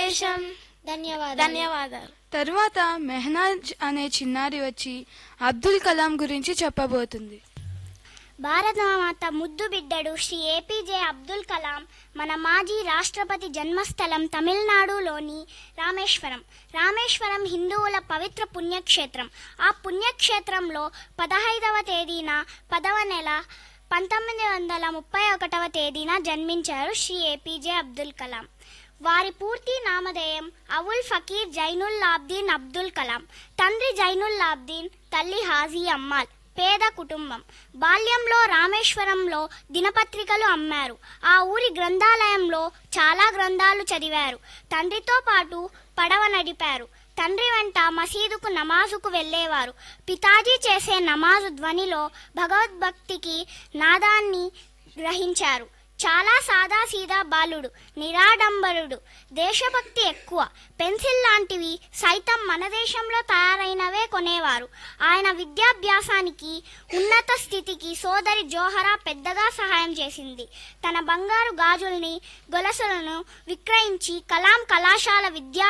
సందేశం ధన్యవాదాలు ధన్యవాదాలు తరువాత మెహనాజ్ అనే చిన్నారి వచ్చి అబ్దుల్ కలాం గురించి చెప్పబోతుంది భారతమాత ముద్దు బిడ్డడు శ్రీ ఏపీజే అబ్దుల్ కలాం మన మాజీ రాష్ట్రపతి జన్మస్థలం తమిళనాడులోని రామేశ్వరం రామేశ్వరం హిందువుల పవిత్ర పుణ్యక్షేత్రం ఆ పుణ్యక్షేత్రంలో పదహైదవ తేదీన పదవ నెల పంతొమ్మిది వందల ముప్పై ఒకటవ తేదీన జన్మించారు శ్రీ ఏపీజే అబ్దుల్ కలాం వారి పూర్తి నామధేయం అవుల్ ఫకీర్ జైనుల్ లాబ్దీన్ అబ్దుల్ కలాం తండ్రి జైనుల్ లాబ్దీన్ తల్లి హాజీ అమ్మాల్ పేద కుటుంబం బాల్యంలో రామేశ్వరంలో దినపత్రికలు అమ్మారు ఆ ఊరి గ్రంథాలయంలో చాలా గ్రంథాలు చదివారు తండ్రితో పాటు పడవ నడిపారు తండ్రి వెంట మసీదుకు నమాజుకు వెళ్ళేవారు పితాజీ చేసే నమాజు ధ్వనిలో భగవద్భక్తికి నాదాన్ని గ్రహించారు చాలా సాదాసీదా బాలుడు నిరాడంబరుడు దేశభక్తి ఎక్కువ పెన్సిల్ లాంటివి సైతం మన దేశంలో తయారైనవే కొనేవారు ఆయన విద్యాభ్యాసానికి ఉన్నత స్థితికి సోదరి జోహరా పెద్దగా సహాయం చేసింది తన బంగారు గాజుల్ని గొలుసులను విక్రయించి కలాం కళాశాల విద్యా